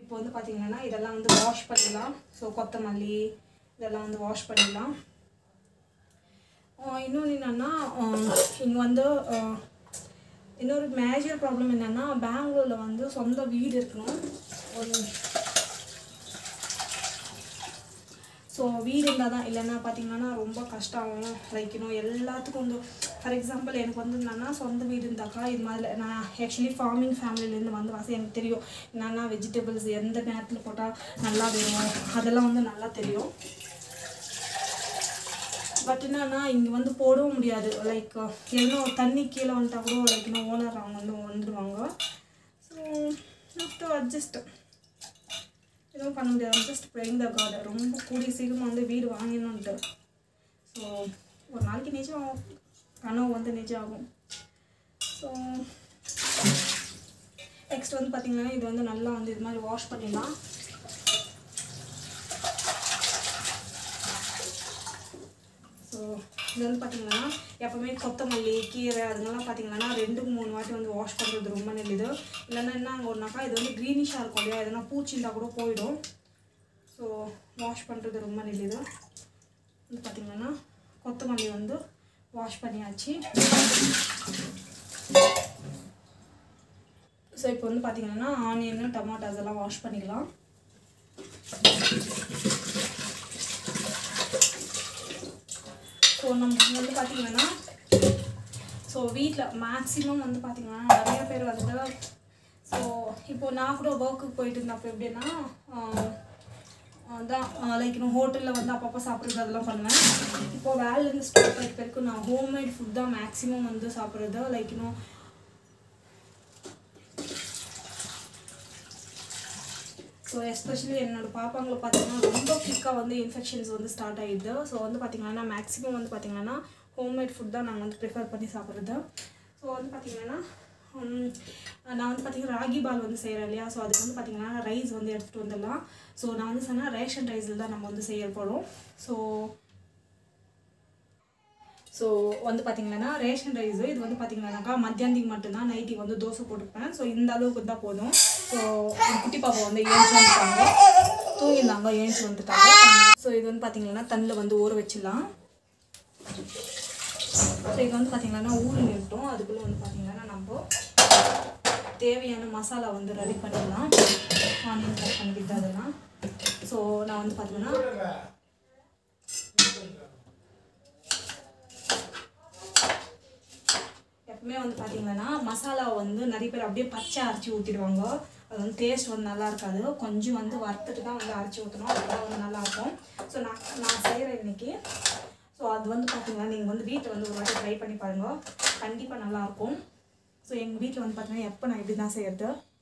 இப்போ வந்து பார்த்தீங்கன்னா இதெல்லாம் வந்து வாஷ் பண்ணிடலாம் ஸோ கொத்தமல்லி இதெல்லாம் வந்து வாஷ் பண்ணிடலாம் இன்னொன்று என்னென்னா இங்கே வந்து ஆஹ், இன்னொரு மேஜர் ப்ராப்ளம் என்னென்னா பெங்களூரில் வந்து சொந்த வீடு இருக்கணும் ஒரு ஸோ வீடு இருந்தால் தான் இல்லைன்னா பார்த்தீங்கன்னா ரொம்ப கஷ்டம் ஆகும் லைக் இன்னும் எல்லாத்துக்கும் வந்து ஃபார் எக்ஸாம்பிள் எனக்கு வந்து என்னன்னா சொந்த வீடு இருந்தாக்கா இது மாதிரி நான் ஆக்சுவலி ஃபார்மிங் ஃபேமிலிலேருந்து வந்து வாசி எனக்கு தெரியும் என்னென்னா வெஜிடபிள்ஸ் எந்த நேரத்தில் போட்டால் நல்லா வரும் அதெல்லாம் வந்து நல்லா தெரியும் பட் என்னன்னா இங்கே வந்து போடவும் முடியாது லைக் இன்னும் தண்ணி கீழே வந்துட்டா கூட லைக் இன்னும் ஓனர் அவங்க வந்து வந்துடுவாங்க ஸோ டு அட்ஜஸ்ட் எதுவும் பண்ண முடியாது ஜஸ்ட் ப்ரேயிங் த காட் ரொம்ப கூடிய சீக்கிரமாக வந்து வீடு வாங்கிடணுன்ட்டு ஸோ ஒரு நாளைக்கு நிஜம் ஆகும் கனவு வந்து நிஜம் ஆகும் ஸோ நெக்ஸ்ட் வந்து பார்த்திங்கன்னா இது வந்து நல்லா வந்து இது மாதிரி வாஷ் பண்ணிடலாம் ஸோ இது வந்து பார்த்தீங்கன்னா எப்போவுமே கொத்தமல்லி கீரை அதுங்கெல்லாம் பார்த்தீங்கன்னா ரெண்டு மூணு வாட்டி வந்து வாஷ் பண்ணுறது ரொம்ப நல்லது இல்லைன்னா என்ன ஒன்றாக்கா இது வந்து க்ரீனிஷாக இருக்கும் இல்லையா எதனா பூச்சி இருந்தால் கூட போயிடும் ஸோ வாஷ் பண்ணுறது ரொம்ப நல்லது வந்து பார்த்தீங்கன்னா கொத்தமல்லி வந்து வாஷ் பண்ணியாச்சு ஸோ இப்போ வந்து பார்த்தீங்கன்னா ஆனியன் டொமாட்டோஸ் எல்லாம் வாஷ் பண்ணிக்கலாம் ஸோ நம்ம வந்து பார்த்தீங்கன்னா ஸோ வீட்டில் மேக்ஸிமம் வந்து பார்த்தீங்கன்னா நிறைய பேர் வந்து ஸோ இப்போ நான் கூட ஒர்க்குக்கு போயிட்டு இருந்தப்போ எப்படின்னா ஆஹ், அதான் லைக் இன்னும் ஹோட்டலில் வந்து அப்பப்போ சாப்பிட்றது அதெல்லாம் பண்ணுவேன் இப்போ வேலையிலேருந்து ஸ்டாப் ஆகிட்டு வரைக்கும் நான் ஹோம்மேட் ஃபுட் தான் மேக்ஸிமம் வந்து சாப்பிட்றது லைக் இன்னும் ஸோ எஸ்பெஷலி என்னோட பாப்பாங்களை பார்த்தீங்கன்னா ரொம்ப குயிக்காக வந்து இன்ஃபெக்ஷன்ஸ் வந்து ஸ்டார்ட் ஆகிடுது ஸோ வந்து பார்த்தீங்கன்னா மேக்ஸிமம் வந்து பார்த்தீங்கன்னா ஹோம்மேட் ஃபுட் தான் நாங்கள் வந்து ப்ரிஃபர் பண்ணி சாப்பிட்றது ஸோ வந்து பார்த்தீங்கன்னா உம், நான் வந்து பார்த்தீங்கன்னா ராகி பால் வந்து செய்கிறேன் இல்லையா ஸோ அதுக்கு வந்து பார்த்தீங்கன்னா ரைஸ் வந்து எடுத்துகிட்டு வந்துடலாம் ஸோ நான் வந்து சொன்னால் ரேஷன் ரைஸில் தான் நம்ம வந்து செய்ய போகிறோம் ஸோ ஸோ வந்து பார்த்தீங்கன்னா ரேஷன் ரைஸு இது வந்து பார்த்தீங்கன்னாக்கா மத்தியானத்துக்கு மட்டும்தான் நைட்டுக்கு வந்து தோசை போட்டுப்பேன் ஸோ இந்த அளவுக்கு தான் போதும் ஸோ குட்டி பாப்பா வந்து ஏஞ்சி வந்துட்டாங்க தூங்கியிருந்தாங்க ஏஞ்சி வந்துட்டாங்க ஸோ இது வந்து பார்த்தீங்கன்னா தண்ணியில் வந்து ஊற வச்சிடலாம் ஸோ இது வந்து பார்த்தீங்கன்னா ஊறி நிறுத்தோம் அதுக்குள்ளே வந்து பார்த்தீங்கன்னா நம்ம தேவையான மசாலா வந்து ரெடி பண்ணிடலாம் ஆனியன் கட் பண்ணிக்கிட்டு அதெல்லாம் ஸோ நான் வந்து பார்த்தீங்கன்னா எப்பவுமே வந்து பார்த்தீங்கன்னா மசாலா வந்து நிறைய பேர் அப்படியே பச்சை அரைச்சி ஊற்றிடுவாங்க அது வந்து டேஸ்ட் வந்து நல்லா இருக்காது கொஞ்சம் வந்து வறுத்துட்டு தான் வந்து அரைச்சி ஊற்றணும் அதுதான் வந்து நல்லாயிருக்கும் ஸோ நான் நான் செய்கிறேன் இன்னைக்கு ஸோ அது வந்து பார்த்தீங்கன்னா நீங்கள் வந்து வீட்டில் வந்து ஒரு வாட்டி ட்ரை பண்ணி பாருங்கள் கண்டிப்பாக நல்லாயிருக்கும் ஸோ எங்கள் வீட்டில் வந்து பார்த்தீங்கன்னா எப்போ நான் இப்படி தான் செய்கிறது